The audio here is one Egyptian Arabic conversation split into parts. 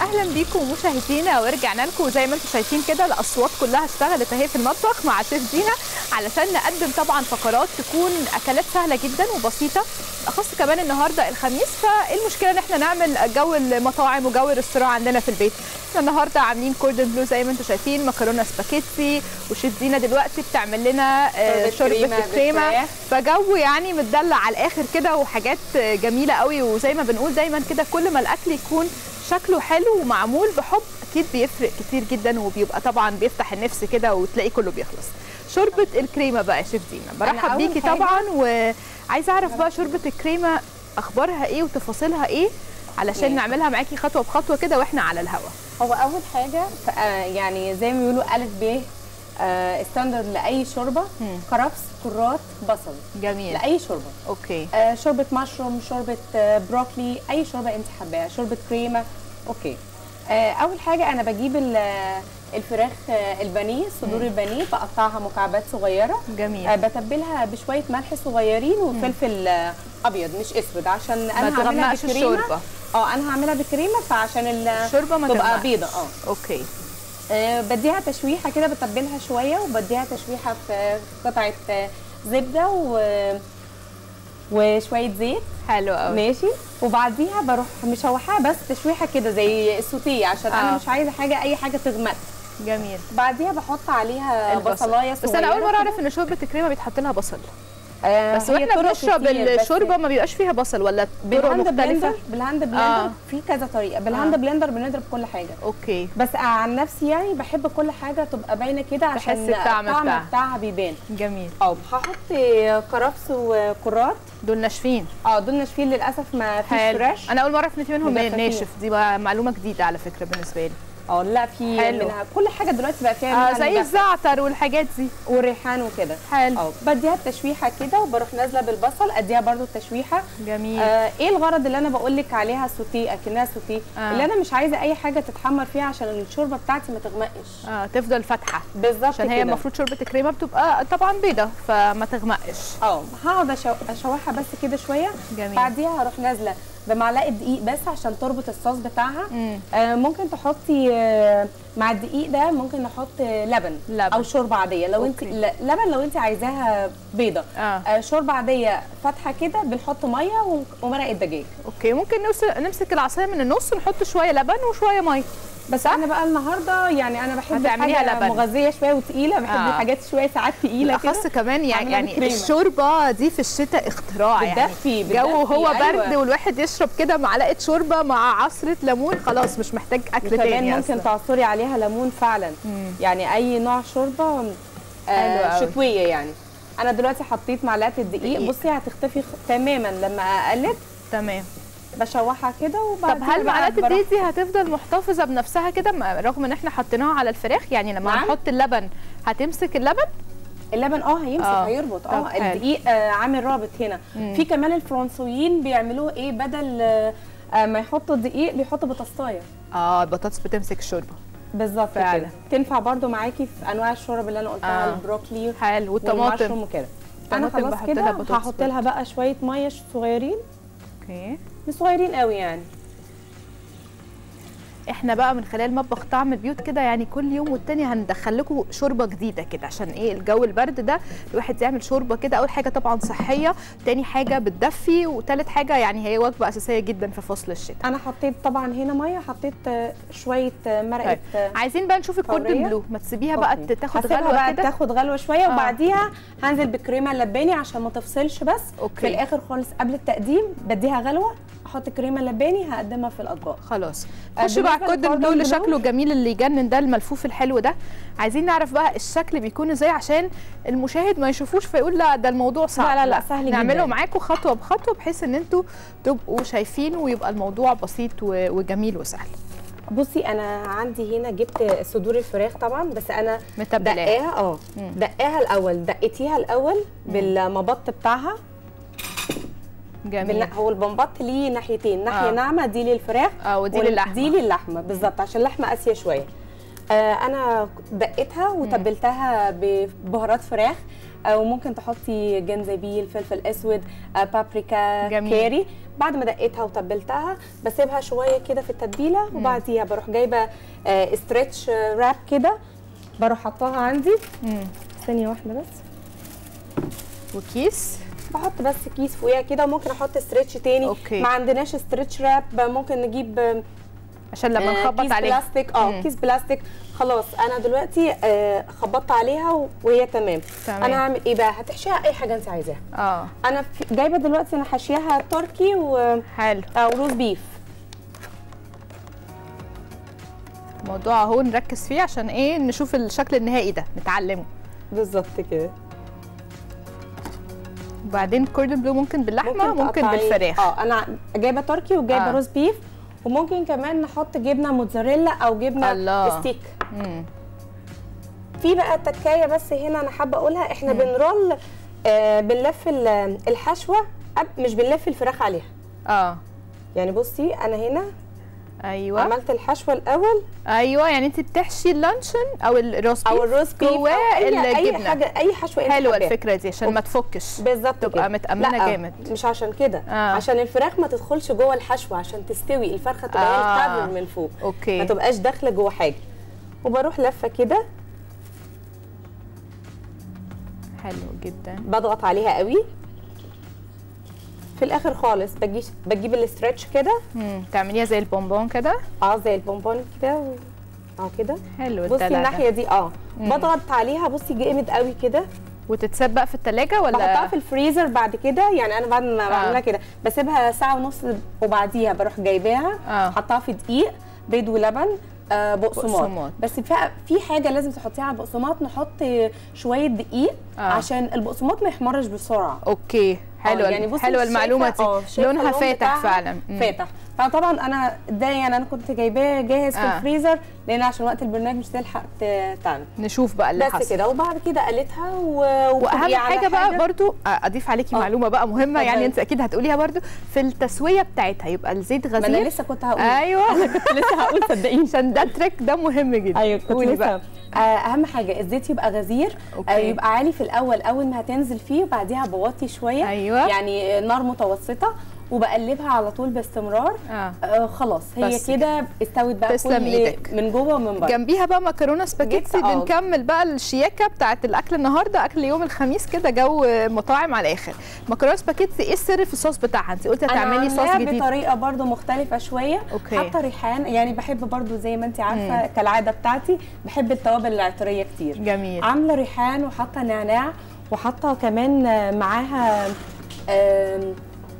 اهلا بيكم مشاهدينا ورجعنا لكم زي ما انتم شايفين كده الاصوات كلها اشتغلت اهي في المطبخ مع شيف دينا علشان نقدم طبعا فقرات تكون اكلات سهله جدا وبسيطه اخص كمان النهارده الخميس فالمشكله ان احنا نعمل جو المطاعم وجو الريستوران عندنا في البيت احنا النهارده عاملين كوردن بلو زي ما انتم شايفين مكرونه سباكيتي وشيف دينا دلوقتي بتعمل لنا آه، شوربة شوربه كريمة الكريمه بالفراخ. فجو يعني متدلع على الاخر كده وحاجات جميله قوي وزي ما بنقول دايما كده كل ما الاكل يكون شكله حلو ومعمول بحب اكيد بيفرق كتير جدا وبيبقى طبعا بيفتح النفس كده وتلاقي كله بيخلص شوربه الكريمه بقى يا شيف دينا برحب أول بيكي حاجة- طبعا وعايزه اعرف بقى شوربه الكريمه اخبارها ايه وتفاصيلها ايه علشان ماشي. نعملها معاكي خطوه بخطوه كده واحنا على الهوا هو اول حاجه ف- آه، يعني زي ما بيقولوا الف ب آه، ستاندرد لاي شوربه مم. كرفس كرات بصل جميل لاي شوربه اوكي آه، شوربه مشروم شوربه آه، بروكلي اي شوربه انت حباها شوربه كريمه اوكي آه، اول حاجه انا بجيب ال- آه، الفراخ آه، البانيه صدور البانيه بقطعها مكعبات صغيره جميل آه، بتبلها بشويه ملح صغيرين وفلفل آه، ابيض مش اسود عشان ما انا هعملها تغمقش بالكريمه الشوربه اه انا هعملها بالكريمه فعشان ال- الشوربه ما تبقى تغمقش. بيضه اه اوكي آه، بديها تشويحه كده بتبلها شويه وبديها تشويحه في قطعه آه، زبده و وشويه زيت حلو قوي ماشي وبعديها بروح مشوحاها بس تشويحه كده زي السوتيه عشان آه. انا مش عايزه حاجه اي حاجه تغمق جميل بعديها بحط عليها البصل. بصلايه بس انا اول صغيرة مره كده. اعرف ان شوربه الكريمه بيتحط لها بصل آه، بس هي واحنا طرق بنشرب كتير، بس الشوربه ما بيبقاش فيها بصل ولا طرق بالهاند مختلفه بلندر بالهاند بلندر آه. في كذا طريقه بالهاند آه. بلندر بنضرب كل حاجه اوكي بس عن نفسي يعني بحب كل حاجه تبقى باينه كده عشان تحس الطعم بتاعها. بتاعها بيبان جميل اه هحط كرفس وكرات دول ناشفين اه دول ناشفين للاسف ما فيش حلو فريش انا اول مره اعرف ان في منهم مجففين. ناشف دي بقى معلومه جديده على فكره بالنسبه لي اه لا في حلو. منها كل حاجه دلوقتي بقى فيها آه منها زي المجفف الزعتر والحاجات دي والريحان وكده حلو اه بديها التشويحه كده وبروح نازله بالبصل اديها برده التشويحه جميل آه ايه الغرض اللي انا بقول لك عليها سوتيه اكنها سوتيه آه. آه. اللي انا مش عايزه اي حاجه تتحمر فيها عشان الشوربه بتاعتي ما تغمقش اه تفضل فاتحه بالظبط عشان هي كده. المفروض شوربه الكريمه بتبقى طبعا بيضه فما تغمقش اه هقعد أشو- اشوحها بس كده شويه جميل بعديها هروح نازله بمعلقه دقيق بس عشان تربط الصوص بتاعها مم. آه ممكن تحطي آه مع الدقيق ده ممكن نحط آه لبن, لبن. او شوربه عاديه لو انت أوكي. ل- لبن لو انت عايزاها بيضه اه آه شوربه عاديه فاتحه كده بنحط ميه و- ومرقه دجاج اوكي ممكن نوصل نمسك العصايه من النص ونحط شويه لبن وشويه ميه بس انا بقى النهارده يعني انا بحب هتعمليها حاجه لبن. مغذيه شويه وتقيله بحب آه. آه. الحاجات شويه ساعات تقيله كده الاخص كمان يعني, عاملة يعني بالكريمة. الشوربه دي في الشتاء اختراع يعني بتدفي- جو بتدفي، هو برد أيوة. والواحد يشرب كده معلقه شوربه مع عصره ليمون خلاص مش محتاج اكل وكمان تاني ممكن أصلاً. تعصري عليها ليمون فعلا مم. يعني اي نوع شوربه حلو آه أوي. شتويه يعني انا دلوقتي حطيت معلقه الدقيق دقيق. بصي هتختفي خ- تماما لما اقلب تمام بشوحها كده طب وبعدين هل معلقه الدقيق دي هتفضل محتفظه بنفسها كده م- رغم ان احنا حطيناها على الفراخ يعني لما نعم. نحط اللبن هتمسك اللبن اللبن اه هيمسك آه. آه. هيربط طب اه حلو. الدقيق آه عامل رابط هنا مم. في كمان الفرنسويين بيعملوه ايه بدل آه آه، ما يحطوا الدقيق بيحطوا بطاطايه اه البطاطس بتمسك الشوربه بالظبط فعلا. كده تنفع برضو معاكي في انواع الشورب اللي انا قلتها آه. آه. البروكلي حلو والمشروم والطماطم وكده انا الطماطم خلاص بحط كده لها بطاطس هحط لها بقى شويه ميه صغيرين اوكي مش صغيرين قوي يعني احنا بقى من خلال مطبخ طعم البيوت كده يعني كل يوم والتاني هندخل لكم شوربه جديده كده عشان ايه الجو البرد ده الواحد يعمل شوربه كده اول حاجه طبعا صحيه تاني حاجه بتدفي وتالت حاجه يعني هي وجبه اساسيه جدا في فصل الشتاء انا حطيت طبعا هنا ميه حطيت آه، شويه آه، مرقه طيب. آه، عايزين بقى نشوف الكوردن فورية. بلو ما تسيبيها بقى أوكي. تاخد هسيبها غلوه بقى كده تاخد غلوه شويه آه. وبعديها هنزل بالكريمه اللباني عشان ما تفصلش بس أوكي. في الاخر خالص قبل التقديم بديها غلوه احط كريمه لباني هقدمها في الاطباق خلاص آه، خش بقى على بالنسبة الكوردن بلو للكوردن اللي بلو- شكله جميل اللي يجنن ده الملفوف الحلو ده عايزين نعرف بقى الشكل بيكون ازاي عشان المشاهد ما يشوفوش فيقول لا ده الموضوع صعب لا، لا، سهل نعمله جداً. معاكم خطوه بخطوه بحيث ان انتوا تبقوا شايفين ويبقى الموضوع بسيط و- وجميل وسهل بصي انا عندي هنا جبت صدور الفراخ طبعا بس انا متبلاها دقاها اه مم. دقاها الاول دقيتيها الاول بالمبط بتاعها جميل بالن- هو البنبط ليه ناحيتين ناحيه آه. آه. ناعمه دي للفراخ اه ودي وال- للحمه دي للحمه بالظبط عشان اللحمه قاسيه شويه آه انا دقيتها وتبلتها ببهارات فراخ آه وممكن تحطي جنزبيل فلفل اسود آه بابريكا جميل. كاري بعد ما دقيتها وتبلتها بسيبها شويه كده في التتبيله وبعديها بروح جايبه آه استرتش آه، راب كده بروح حطاها عندي مم. ثانيه واحده بس وكيس بحط بس كيس فوقيها كده وممكن احط استرتش تاني أوكي. ما عندناش استرتش راب ممكن نجيب آه، عشان لما آه، نخبط كيس عليه بلاستيك اه مم. كيس بلاستيك خلاص انا دلوقتي آه خبطت عليها و- وهي تمام. تمام. انا هعمل ايه بقى هتحشيها اي حاجه انت عايزاها اه انا في- جايبه دلوقتي انا حاشياها تركي و حلو او روز بيف الموضوع اهو نركز فيه عشان ايه نشوف الشكل النهائي ده نتعلمه بالظبط كده وبعدين كوردن بلو ممكن باللحمه ممكن, تقطعي- بالفراخ اه انا جايبه تركي وجايبه آه. روز بيف وممكن كمان نحط جبنه موتزاريلا او جبنه الله. ستيك مم. في بقى التكايه بس هنا انا حابه اقولها احنا بنرول آه بنلف ال- الحشوه أب- مش بنلف الفراخ عليها اه يعني بصي انا هنا ايوه عملت الحشوه الاول ايوه يعني انت بتحشي اللانشون او الروست او الروز بيف جواه أو أي, اي الجبنه حاجه اي حشوه انت حلوه حباها. الفكره دي عشان ما تفكش بالظبط تبقى كده. متأمنة لا، جامد. مش عشان كده آه. عشان الفراخ ما تدخلش جوه الحشوه عشان تستوي الفرخه تبقى هي آه. الكافر من فوق اوكي ما تبقاش داخله جوه حاجه وبروح لفه كده حلو جدا بضغط عليها قوي في الاخر خالص بجيب بجيب الاسترتش كده مم. تعمليها زي البونبون كده اه زي البونبون كده و... اه كده حلو بصي الدلع ده. الناحيه دي اه بضغط عليها بصي جامد قوي كده وتتساب بقى في التلاجة ولا بحطها في الفريزر بعد كده يعني انا بعد ما بعملها كده بسيبها ساعه ونص وبعديها بروح جايباها آه. حطها في دقيق بيض ولبن آه بقسماط. بقسماط بس في في حاجه لازم تحطيها على البقسماط نحط شويه دقيق آه. عشان البقسماط ما يحمرش بسرعه اوكي حلوه آه، يعني بصي حلوه شايفة- المعلومه دي آه، شايفة لونها اللون فاتح بتاعها فعلا مم. فاتح فطبعا انا ده يعني انا كنت جايباه جاهز في آه. الفريزر لان عشان وقت البرنامج مش تلحق ت- تعمل نشوف بقى اللي بس حصل كده وبعد كده قلتها و... واهم وبتبقي على حاجه بقى برضو اضيف عليكي آه. معلومه بقى مهمه يعني اتفضلي. انت اكيد هتقوليها برضو في التسويه بتاعتها يبقى الزيت ما انا غزير لسه كنت هقول ايوه كنت لسه هقول صدقيني عشان ده تريك ده مهم جدا ايوه كنت قولي لسه بقى آه، اهم حاجه الزيت يبقى غزير أوكي. آه، يبقى عالي في الاول اول ما هتنزل فيه وبعديها بوطي شويه أيوة. يعني نار متوسطه وبقلبها على طول باستمرار آه. آه خلاص هي بس كده استوت بقى تسلم كل إيدك. من جوه ومن بره جنبيها بقى مكرونه سباجيتي جبت- آه. بنكمل بقى الشياكه بتاعت الاكل النهارده اكل يوم الخميس كده جو مطاعم على الاخر مكرونه سباجيتي ايه السر في الصوص بتاعها انت قلتي انا هتعملي صوص عاملاها جديد بطريقه برضو مختلفه شويه أوكي. حاطه ريحان يعني بحب برضو زي ما انت عارفه كالعاده بتاعتي بحب التوابل العطريه كتير جميل عامله ريحان وحاطه نعناع وحاطه كمان آه، معاها آم،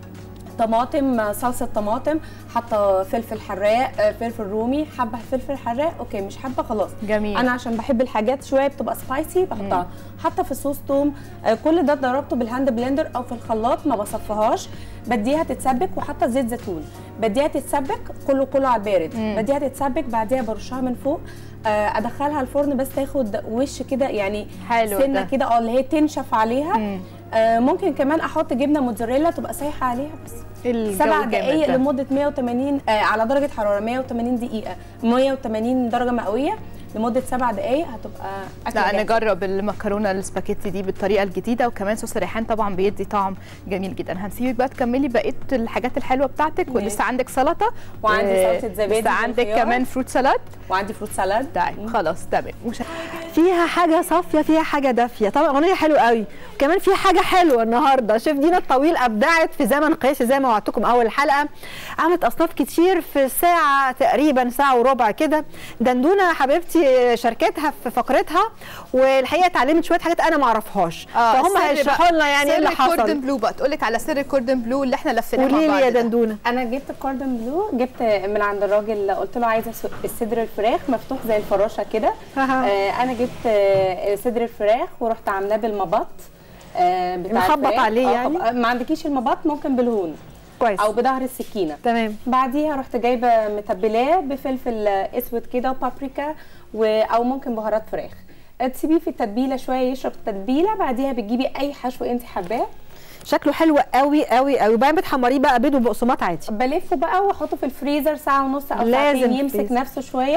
طماطم صلصه طماطم حاطه فلفل حراق آه، فلفل رومي حبه فلفل حراق اوكي مش حابه خلاص جميل. انا عشان بحب الحاجات شويه بتبقى سبايسي بحطها حاطه في صوص توم آه، كل ده ضربته بالهاند بلندر او في الخلاط ما بصفهاش بديها تتسبك وحاطه زيت زيتون بديها تتسبك كله كله على البارد بديها تتسبك بعديها برشها من فوق آه، ادخلها الفرن بس تاخد وش كده يعني حلو سنه ده. كده اه اللي هي تنشف عليها آه ممكن كمان احط جبنه موتزاريلا تبقى سايحه عليها بس الجو سبع جامد دقائق ده. لمده 180 آه على درجه حراره 180 دقيقه 180 درجه مئويه لمده سبع دقائق هتبقى أكلة لا جاهزة. نجرب المكرونه السباكيتي دي بالطريقه الجديده وكمان صوص الريحان طبعا بيدي طعم جميل جدا هنسيبك بقى تكملي بقيه الحاجات الحلوه بتاعتك ماشي. ولسه عندك سلطه وعندي و- سلطة زبادي لسه عندك بالخيار. كمان فروت سالاد وعندي فروت سالاد طيب خلاص تمام مش فيها حاجه صافيه فيها حاجه دافيه طبعا اغنيه حلوه قوي وكمان في حاجه حلوه النهارده شيف دينا الطويل ابدعت في زمن قياسي زي ما وعدتكم اول الحلقه عملت اصناف كتير في ساعه تقريبا ساعه وربع كده دندونه حبيبتي شاركتها في فقرتها والحقيقه اتعلمت شويه حاجات انا ما اعرفهاش فهم سر هيشرحوا بقى- لنا يعني ايه اللي سر الكوردن حصل بلو بقى تقول لك على سر الكوردن بلو اللي احنا لفيناه مع قولي بعض لي يا ده. دندونه انا جبت الكوردن بلو جبت من عند الراجل قلت له عايزه س- الصدر الفراخ مفتوح زي الفراشه كده أها. آه انا جبت آه صدر الفراخ ورحت عاملاه بالمبط آه بتاع نخبط الفراخ. عليه آه، يعني؟ خب- ما عندكيش المبط ممكن بالهون كويس او بظهر السكينه تمام بعديها رحت جايبه متبلاه بفلفل اسود كده وبابريكا و... او ممكن بهارات فراخ تسيبيه في التتبيله شويه يشرب التتبيله بعديها بتجيبي اي حشو انت حباه شكله حلو قوي قوي قوي وبعدين بتحمريه بقى بيض وبقسماط عادي بلفه بقى واحطه في الفريزر ساعه ونص او لازم ساعتين يمسك فريزر. نفسه شويه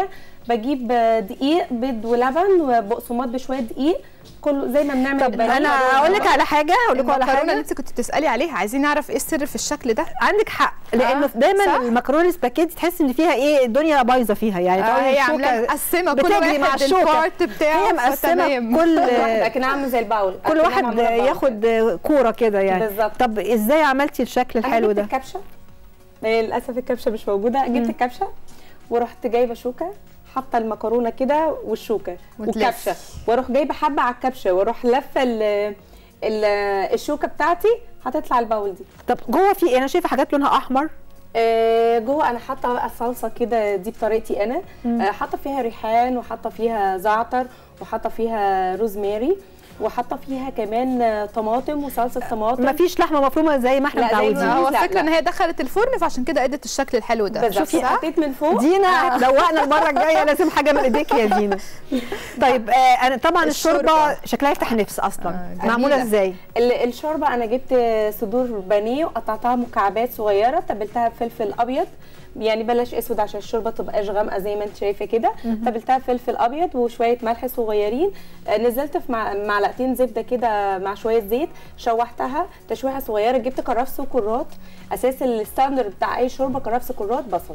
بجيب آه، دقيق بيض ولبن وبقسماط بشويه دقيق كله زي ما بنعمل طب البانيه انا اقول لك على حاجه اقول لكم على المكرونه اللي حاجه انت كنت بتسالي عليها عايزين نعرف ايه السر في الشكل ده عندك حق لانه آه، دايما صح. المكرونه السباكيتي تحس ان فيها ايه الدنيا بايظه فيها يعني آه تقعدي هي الشوكة عامله مقسمه كل بتجري مع واحد الشوكة. البارت بتاعه هي مقسمه فتمام. كل لكن عامله زي الباول كل أكنها واحد معمولة باول ياخد كوره كده يعني بالظبط. طب ازاي عملتي الشكل أنا الحلو جبت ده الكبشه للاسف الكبشه مش موجوده جبت الكبشه ورحت جايبه شوكه حاطه المكرونه كده والشوكه وتلف. والكبشه واروح جايبه حبه على الكبشه واروح لفه ال- ال- الشوكه بتاعتي هتطلع الباول دي طب جوه في ايه انا شايفه حاجات لونها احمر آه، جوه انا حاطه بقى صلصه كده دي بطريقتي انا آه، حاطه فيها ريحان وحاطه فيها زعتر وحاطه فيها روزماري وحاطه فيها كمان آه، طماطم وصلصه طماطم مفيش لحمه مفرومه زي ما احنا لا، زي متعودين ما هو لا، الفكره لا. ان هي دخلت الفرن فعشان كده ادت الشكل الحلو ده بالظبط شوفي حطيت من فوق دينا هتدوقنا المره الجايه لازم حاجه من ايديك يا دينا طيب آه انا طبعا الشوربه الشوربة. شكلها يفتح النفس اصلا آه، معموله جميلة. ازاي ال- الشوربه انا جبت صدور بانيه وقطعتها مكعبات صغيره تبلتها بفلفل ابيض يعني بلاش اسود عشان الشوربه تبقاش غامقه زي ما انت شايفه كده تبلتها بفلفل ابيض وشويه ملح صغيرين آه، نزلت في مع- معلقتين زبده كده مع شويه زيت شوحتها تشويحه صغيره جبت كرفس وكرات اساس الستاندر بتاع اي شوربه كرفس كرات بصل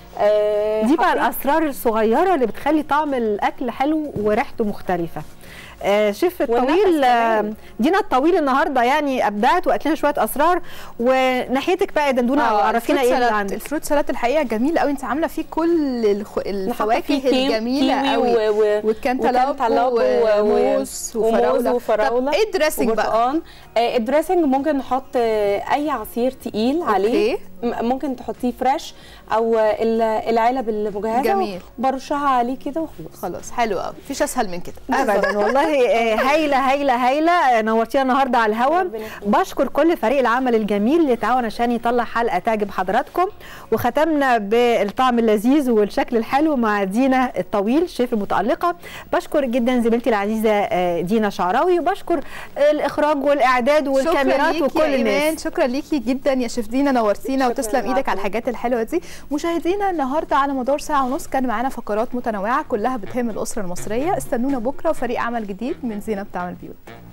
آه، دي بقى حطيت- الاسرار الصغيره اللي بتخلي طعم الاكل حلو وريحته مختلفه آه شيف والنفس الطويل آه كمان. دينا الطويل النهارده يعني ابدعت وقالت لنا شويه اسرار وناحيتك بقى يا دندونه آه، عرفينا الفروت ايه اللي سلطة- عندك الفروت سلطه الحقيقه جميل قوي انت عامله فيه كل الخ... الفواكه فيه كيوي- الجميله كيوي قوي و- و- والكنتالوب وكنتالوب و- وموز وموز وفراوله وفراولة طب ايه الدريسنج بقى وبرتقان آه، الدريسنج ممكن نحط آه، اي عصير تقيل عليه أوكي. م- ممكن تحطيه فريش او آه، ال- العلب المجهزه جميل. برشها عليه كده وخلاص خلاص حلو قوي مفيش اسهل من كده ابدا والله آه، هايله هايله هايله آه، نورتينا النهارده على الهوا ربنا يخليك. بشكر كل فريق العمل الجميل اللي تعاون عشان يطلع حلقه تعجب حضراتكم وختمنا بالطعم اللذيذ والشكل الحلو مع دينا الطويل شيف المتالقه بشكر جدا زميلتي العزيزه آه، دينا شعراوي وبشكر الاخراج والاعداد والكاميرات شكرا وكل ليكي يا الناس ايمان شكرا ليكي جدا يا شيف دينا نورتينا شكراً وتسلم ايدك العفو. على الحاجات الحلوه دي مشاهدينا النهارده على مدار ساعه ونص كان معانا فقرات متنوعه كلها بتهم الاسره المصريه استنونا بكره وفريق عمل جديد من زينه بتعمل بيوت